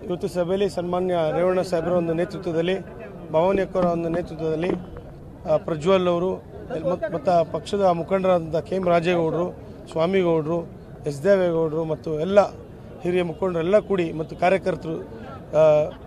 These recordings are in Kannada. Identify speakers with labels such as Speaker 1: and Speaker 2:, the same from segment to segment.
Speaker 1: ಇವತ್ತು ಸಭೆಯಲ್ಲಿ ಸನ್ಮಾನ್ಯ ರೇವಣ್ಣ ಸಾಹೇಬರ ಒಂದು ನೇತೃತ್ವದಲ್ಲಿ ಭವಾನಿ ಅಕ್ಕವರ ಒಂದು ನೇತೃತ್ವದಲ್ಲಿ ಆ, ಪ್ರಜ್ವಲ್ ಅವರು ಮತ್ತು ಪಕ್ಷದ ಮುಖಂಡರಾದಂಥ ಕೆ ಎಂ ರಾಜೇಗೌಡರು ಸ್ವಾಮಿಗೌಡರು ಎಸ್ ದೇವೇಗೌಡರು ಮತ್ತು ಎಲ್ಲ ಹಿರಿಯ ಮುಖಂಡರೆಲ್ಲ ಕೂಡಿ ಮತ್ತು ಕಾರ್ಯಕರ್ತರು ಆ,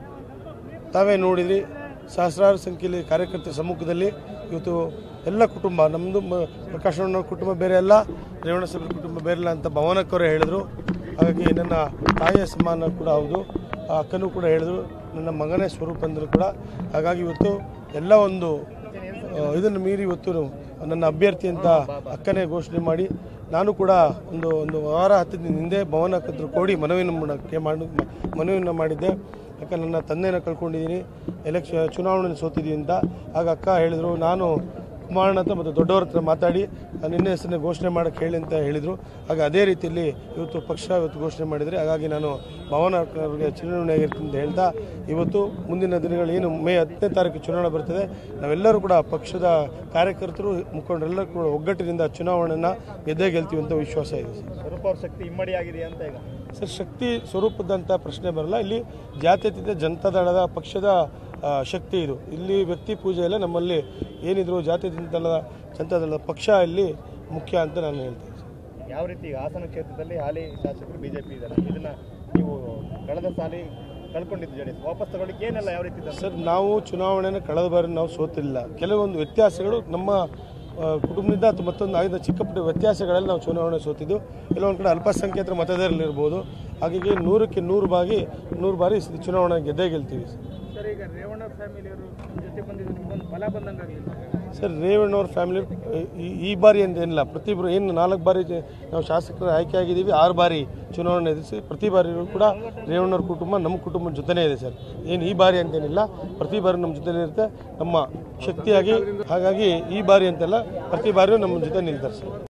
Speaker 1: ತಾವೇ ನೋಡಿದ್ರಿ ಸಹಸ್ರಾರು ಸಂಖ್ಯೆಯಲ್ಲಿ ಕಾರ್ಯಕರ್ತರ ಸಮ್ಮುಖದಲ್ಲಿ ಇವತ್ತು ಎಲ್ಲ ಕುಟುಂಬ ನಮ್ಮದು ಪ್ರಕಾಶ್ ಅಣ್ಣವ್ರ ಕುಟುಂಬ ಬೇರೆ ಅಲ್ಲ ರೇವಣ ಸಾಹೇಬ್ರ ಕುಟುಂಬ ಬೇರೆ ಇಲ್ಲ ಅಂತ ಭವನಕ್ಕವರೇ ಹೇಳಿದರು ಹಾಗಾಗಿ ನನ್ನ ತಾಯಿಯ ಸಮಾನ ಕೂಡ ಹೌದು ಆ ಅಕ್ಕನೂ ಕೂಡ ಹೇಳಿದರು ನನ್ನ ಮಗನೇ ಸ್ವರೂಪ ಅಂದರು ಕೂಡ ಹಾಗಾಗಿ ಇವತ್ತು ಎಲ್ಲ ಒಂದು ಆ, ಇದನ್ನು ಮೀರಿ ಇವತ್ತು ನನ್ನ ಅಭ್ಯರ್ಥಿ ಅಂತ ಅಕ್ಕನೇ ಘೋಷಣೆ ಮಾಡಿ ನಾನು ಕೂಡ ಒಂದು ಒಂದು ವಾರ ಹತ್ತು ದಿನ ಹಿಂದೆ ಭವನ ಹತ್ತಿರ ಕೋಡಿ ಮನವಿಯನ್ನು ಮಾಡಕ್ಕೆ ಮಾಡಿ ಮನವಿಯನ್ನು ಮಾಡಿದ್ದೆ ಯಾಕೆ ನನ್ನ ತಂದೆನ ಕಳ್ಕೊಂಡಿದ್ದೀನಿ ಎಲೆಕ್ಷನ್ ಚುನಾವಣೆ ಸೋತಿದ್ದೀನಿ ಅಂತ ಆಗ ಅಕ್ಕ ಹೇಳಿದರು ನಾನು ಕುಮಾರಣ್ಣ ಅಂತ ಮತ್ತು ದೊಡ್ಡವ್ರ ಹತ್ರ ಮಾತಾಡಿ ನಾನು ನಿನ್ನೆ ಹೆಸರನ್ನ ಘೋಷಣೆ ಮಾಡೋಕ್ಕೆ ಹೇಳಿ ಅಂತ ಹೇಳಿದರು ಆಗ ಅದೇ ರೀತಿಯಲ್ಲಿ ಇವತ್ತು ಪಕ್ಷ ಇವತ್ತು ಘೋಷಣೆ ಮಾಡಿದರೆ ಹಾಗಾಗಿ ನಾನು ಭವನ ಅವ್ರಿಗೆ ಚುನಾವಣೆ ಆಗಿರ್ತೀನಿ ಅಂತ ಹೇಳ್ತಾ ಇವತ್ತು ಮುಂದಿನ ದಿನಗಳು ಏನು ಮೇ ಹತ್ತನೇ ತಾರೀಕು ಚುನಾವಣೆ ಬರ್ತದೆ ನಾವೆಲ್ಲರೂ ಕೂಡ ಪಕ್ಷದ ಕಾರ್ಯಕರ್ತರು ಮುಖಂಡರೆಲ್ಲರೂ ಕೂಡ ಒಗ್ಗಟ್ಟಿನಿಂದ ಚುನಾವಣೆಯನ್ನು ಗೆದ್ದೇ ಗೆಲ್ತೀವಿ ಅಂತ ವಿಶ್ವಾಸ ಇದೆ ಸರ್
Speaker 2: ಸ್ವರೂಪ ಅವ್ರ ಶಕ್ತಿ ಇಮ್ಮಡಿ ಆಗಿದೆ ಅಂತ ಈಗ
Speaker 1: ಸರ್ ಶಕ್ತಿ ಸ್ವರೂಪದಂಥ ಪ್ರಶ್ನೆ ಬರಲ್ಲ ಇಲ್ಲಿ ಜಾತ್ಯತೀತ ಜನತಾದಳದ ಪಕ್ಷದ ಆ, ಶಕ್ತಿ ಇದು ಇಲ್ಲಿ ವ್ಯಕ್ತಿ ಪೂಜೆ ಎಲ್ಲ ನಮ್ಮಲ್ಲಿ ಏನಿದ್ರು ಜಾತ್ಯತೀತ ದಳದ ಜನತಾದಳದ ಪಕ್ಷ ಇಲ್ಲಿ ಮುಖ್ಯ ಅಂತ ನಾನು ಹೇಳ್ತೀನಿ ಸರ್.
Speaker 2: ಯಾವ ರೀತಿ ಈಗ ಹಾಸನ ಕ್ಷೇತ್ರದಲ್ಲಿ ಹಾಲಿ ಶಾಸಕರು ಬಿಜೆಪಿ ಇದ್ದಾರೆ ಇದನ್ನ ನೀವು ಕಳೆದ ಸಾಲಿ ಕಳ್ಕೊಂಡಿದ್ದು ಜೆಡಿಎಸ್ ವಾಪಸ್ ತಗೊಳ್ಳಿಕ್ಕೆ ಏನೆಲ್ಲ ಯಾವ ರೀತಿ ಇದೆ?
Speaker 1: ಸರ್ ನಾವು ಚುನಾವಣೆನ ಕಳೆದ ಬಾರಿ ನಾವು ಸೋತಿಲ್ಲ ಕೆಲವೊಂದು ವ್ಯತ್ಯಾಸಗಳು ನಮ್ಮ ಆ, ಕುಟುಂಬದಿಂದ ಅಥವಾ ಮತ್ತೊಂದು ಆಗಿದ್ದ ಚಿಕ್ಕ ಪುಟ್ಟ ವ್ಯತ್ಯಾಸಗಳಲ್ಲಿ ನಾವು ಚುನಾವಣೆ ಸೋತಿದ್ದು ಕೆಲವೊಂದು ಕಡೆ ಅಲ್ಪಸಂಖ್ಯಾತರ ಮತದಾರರಿರ್ಬೋದು ಹಾಗಾಗಿ ನೂರಕ್ಕೆ ನೂರು ಬಾಗಿ ನೂರು ಬಾರಿ ಈ ಚುನಾವಣೆ ಗೆದ್ದೇ ಗೆಲ್ತೀವಿ ಸರ್
Speaker 3: ಸರ್ ಈಗ ರೇವಣ್ಣ ಫ್ಯಾಮಿಲಿಯವರು ಜೊತೆ ಬಂದಿದ್ದು ನಿಮ್ಗೊಂದು ಬಲ ಬಂದಂಗಾಗಲಿಲ್ಲ
Speaker 1: ಸರ್ ರೇವಣ್ಣವ್ರ ಫ್ಯಾಮಿಲಿ ಈ- ಈ ಬಾರಿ ಅಂತ ಏನಿಲ್ಲ ಪ್ರತಿಯೊಬ್ಬರು ಏನು ನಾಲ್ಕು ಬಾರಿ ಜ- ನಾವು ಶಾಸಕರು ಆಯ್ಕೆ ಆಗಿದ್ದೀವಿ ಆರು ಬಾರಿ ಚುನಾವಣೆ ಎದುರಿಸಿ ಪ್ರತಿ ಬಾರಿಯೂ ಕೂಡ ರೇವಣ್ಣವ್ರ ಕುಟುಂಬ ನಮ್ಮ ಕುಟುಂಬದ ಜೊತೆನೇ ಇದೆ ಸರ್ ಏನು ಈ ಬಾರಿ ಅಂತೇನಿಲ್ಲ ಪ್ರತಿ ಬಾರಿ ನಮ್ಮ ಜೊತೆ ಇರುತ್ತೆ ನಮ್ಮ ಶಕ್ತಿಯಾಗಿ ಹಾಗಾಗಿ ಈ ಬಾರಿ ಅಂತೆಲ್ಲ ಪ್ರತಿ ಬಾರಿಯೂ ನಮ್ಮ ಜೊತೆ ನಿಲ್ತಾರೆ ಸರ್